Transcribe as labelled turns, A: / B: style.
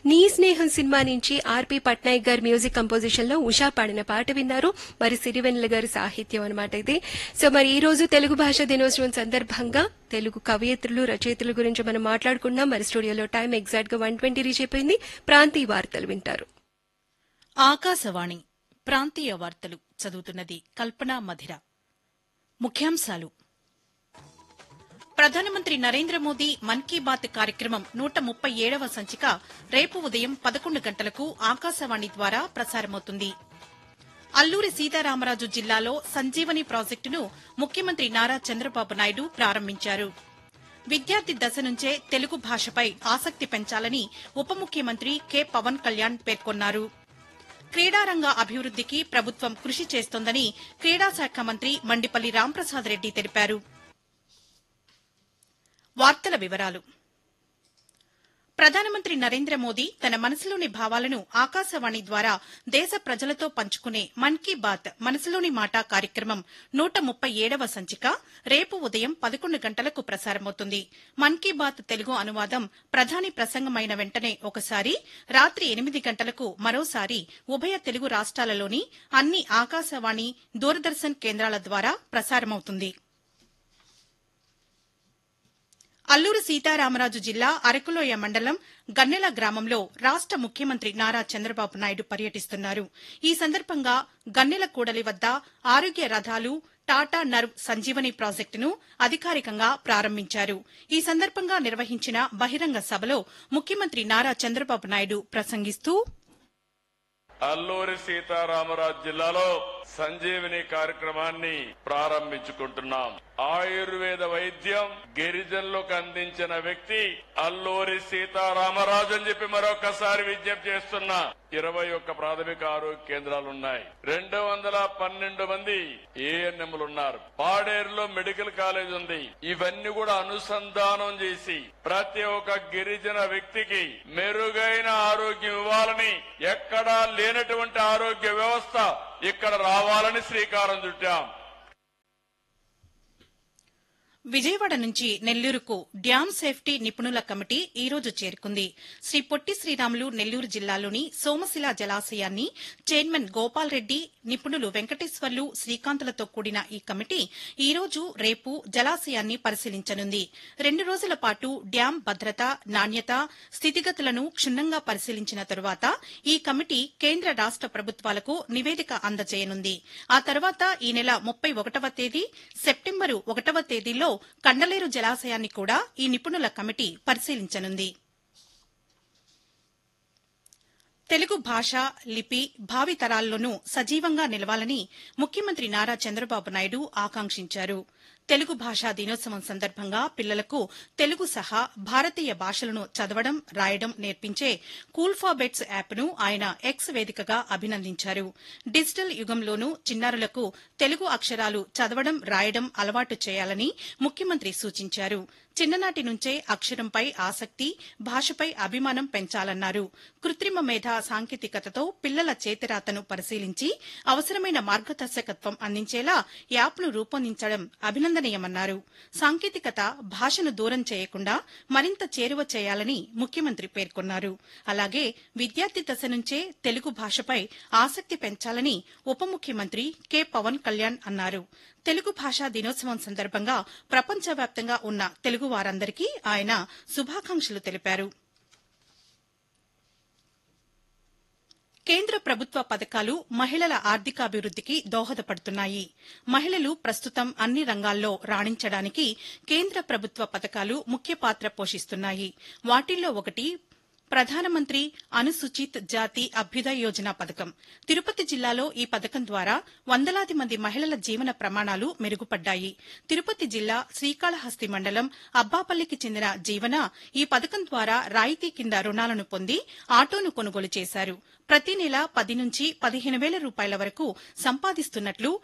A: నీ స్నేహం సినిమా నుంచి ఆర్పి పట్నాయక్ గారి మ్యూజిక్ కంపోజిషన్ లో ఉషా పాడిన పాట విన్నారు మరి సిరివెన్నెల గారి సాహిత్యం అనమాట ఇది సో మరి ఈ రోజు తెలుగు భాష దినోత్సవం సందర్భంగా తెలుగు కవయిత్రులు రచయితల గురించి మనం మాట్లాడుకున్నాం మరి స్టూడియోలో టైం ఎగ్జాక్ట్ గా వన్ ట్వంటీ రీచ్ అయిపోయింది ప్రాంతీయ వార్తలు వింటారు
B: ఆకాశవాణి ప్రాంతీయ వార్తలు చదువుతున్నది కల్పనా మధిర ముఖ్యాంశాలు ప్రధానమంత్రి నరేంద్ర మోదీ మన్ కీ బాత్ కార్యక్రమం నూట ముప్పై ఏడవ సంచిక రేపు ఉదయం పదకొండు గంటలకు ఆకాశవాణి ద్వారా ప్రసారమవుతుంది అల్లూరి సీతారామరాజు జిల్లాలో సంజీవని ప్రాజెక్టును ముఖ్యమంత్రి నారా చంద్రబాబు నాయుడు ప్రారంభించారు విద్యార్థి దశ నుంచే తెలుగు భాషపై ఆసక్తి పెంచాలని ఉప ముఖ్యమంత్రి కె పవన్ కళ్యాణ్ పేర్కొన్నారు క్రీడారంగ అభివృద్దికి ప్రభుత్వం కృషి చేస్తోందని క్రీడా శాఖ మంత్రి మండిపల్లి రాంప్రసాద్ రెడ్డి తెలిపారు వార్తల వివరాలు ప్రధానమంత్రి నరేంద్ర మోదీ తన మనసులోని భావాలను ఆకాశవాణి ద్వారా దేశ ప్రజలతో పంచుకునే మన్ కీ బాత్ మనసులోని మాట కార్యక్రమం నూట ముప్పై ఏడవ సంచిక రేపు ఉదయం పదకొండు గంటలకు ప్రసారమవుతుంది మన్ కీ బాత్ తెలుగు అనువాదం ప్రధాని ప్రసంగమైన వెంటనే ఒకసారి రాత్రి ఎనిమిది గంటలకు మరోసారి ఉభయ తెలుగు రాష్ట్రాలలోని అన్ని ఆకాశవాణి దూరదర్శన్ కేంద్రాల ద్వారా ప్రసారమవుతుంది అల్లూరు సీతారామరాజు జిల్లా అరకులోయ మండలం గన్నెల గ్రామంలో రాష్ట ముఖ్యమంత్రి నారా చంద్రబాబు నాయుడు పర్యటిస్తున్నారు ఈ సందర్భంగా గన్నెల కూడలి వద్ద ఆరోగ్య రథాలు టాటా నర్వ్ సంజీవని ప్రాజెక్టును అధికారికంగా ప్రారంభించారు ఈ సందర్భంగా నిర్వహించిన బహిరంగ సభలో ముఖ్యమంత్రి నారా చంద్రబాబు నాయుడు ప్రసంగిస్తూ
C: అల్లూరి సీతారామరాజు జిల్లాలో సంజీవిని కార్యక్రమాన్ని ప్రారంభించుకుంటున్నాం ఆయుర్వేద వైద్యం గిరిజనులకు అందించిన వ్యక్తి అల్లూరి సీతారామరాజు అని చెప్పి మరొకసారి విజ్ఞప్తి చేస్తున్నా ఇరవై ఒక్క ప్రాథమిక ఆరోగ్య కేంద్రాలు ఉన్నాయి రెండు వందల పన్నెండు మంది ఏఎన్ఎంలు ఉన్నారు పాడేరులో మెడికల్ కాలేజ్ ఉంది ఇవన్నీ కూడా అనుసంధానం చేసి ప్రతి ఒక్క గిరిజన వ్యక్తికి మెరుగైన ఆరోగ్యం ఇవ్వాలని ఎక్కడా లేనటువంటి ఆరోగ్య వ్యవస్థ ఇక్కడ రావాలని శ్రీకారం చుట్టాం
B: విజయవాడ నుంచి నెల్లూరుకు డ్యాం సేఫ్టీ నిపుణుల కమిటీ ఈ రోజు చేరుకుంది శ్రీ పొట్టి శ్రీరాములు నెల్లూరు జిల్లాలోని సోమశిల జలాశయాన్ని చైర్మన్ గోపాల్ రెడ్డి నిపుణులు వెంకటేశ్వర్లు శ్రీకాంతులతో కూడిన ఈ కమిటీ ఈ రోజు రేపు జలాశయాన్ని పరిశీలించనుంది రెండు రోజుల పాటు డ్యాం భద్రత నాణ్యత స్థితిగతులను క్షుణ్ణంగా పరిశీలించిన తరువాత ఈ కమిటీ కేంద్ర రాష్ట ప్రభుత్వాలకు నివేదిక అందజేయనుంది ఆ తర్వాత ఈ నెల ముప్పై ఒకటవ తేదీ సెప్టెంబరు ఒకటవ తేదీలో కండలేరు జలాశయాన్ని కూడా ఈ నిపుణుల కమిటీ పరిశీలించనుంది తెలుగు భాష లిపి భావితరాల్లోనూ సజీవంగా నిలవాలని ముఖ్యమంత్రి నారా చంద్రబాబు నాయుడు ఆకాంక్షించారు తెలుగు భాషా దినోత్సవం సందర్భంగా పిల్లలకు తెలుగు సహా భారతీయ భాషలను చదవడం రాయడం నేర్పించే కూల్ఫాబెట్స్ యాప్ను ఆయన ఎక్స్ వేదికగా అభినందించారు డిజిటల్ యుగంలోనూ చిన్నారులకు తెలుగు అక్షరాలు చదవడం రాయడం అలవాటు చేయాలని ముఖ్యమంత్రి సూచించారు చిన్ననాటి నుంచే అక్షరంపై ఆసక్తి భాషపై అభిమానం పెంచాలన్నారు కృత్రిమ మేధ సాంకేతికతతో పిల్లల చేతిరాతను పరిశీలించి అవసరమైన మార్గదర్శకత్వం అందించేలా యాప్ను రూపొందించడం అభినందనీయమన్నారు సాంకేతికత భాషను దూరం చేయకుండా మరింత చేరువ చేయాలని ముఖ్యమంత్రి పేర్కొన్నారు అలాగే విద్యార్థి దశ నుంచే తెలుగు భాషపై ఆసక్తి పెంచాలని ఉప ముఖ్యమంత్రి కె పవన్ కళ్యాణ్ అన్నారు తెలుగు భాషా దినోత్సవం సందర్భంగా ప్రపంచవ్యాప్తంగా ఉన్న తెలుగు వారందరికీ ఆయన శుభాకాంక్షలు తెలిపారు కేంద్ర ప్రభుత్వ పథకాలు మహిళల ఆర్థికాభివృద్దికి దోహదపడుతున్నాయి మహిళలు ప్రస్తుతం అన్ని రంగాల్లో రాణించడానికి కేంద్ర ప్రభుత్వ పథకాలు ముఖ్య పాత్ర పోషిస్తున్నాయి వాటిల్లో ఒకటి ప్రధానమంత్రి అనుసూచిత్ జాతి అభ్యుదయ యోజన పథకం తిరుపతి జిల్లాలో ఈ పథకం ద్వారా వందలాది మంది మహిళల జీవన ప్రమాణాలు మెరుగుపడ్డాయి తిరుపతి జిల్లా శ్రీకాళహస్తి మండలం అబ్బాపల్లికి చెందిన జీవన ఈ పథకం ద్వారా రాయితీ కింద రుణాలను పొంది ఆటోను కొనుగోలు చేశారు ప్రతి నెల పది నుంచి పదిహేను వేల రూపాయల వరకు సంపాదిస్తున్నట్లు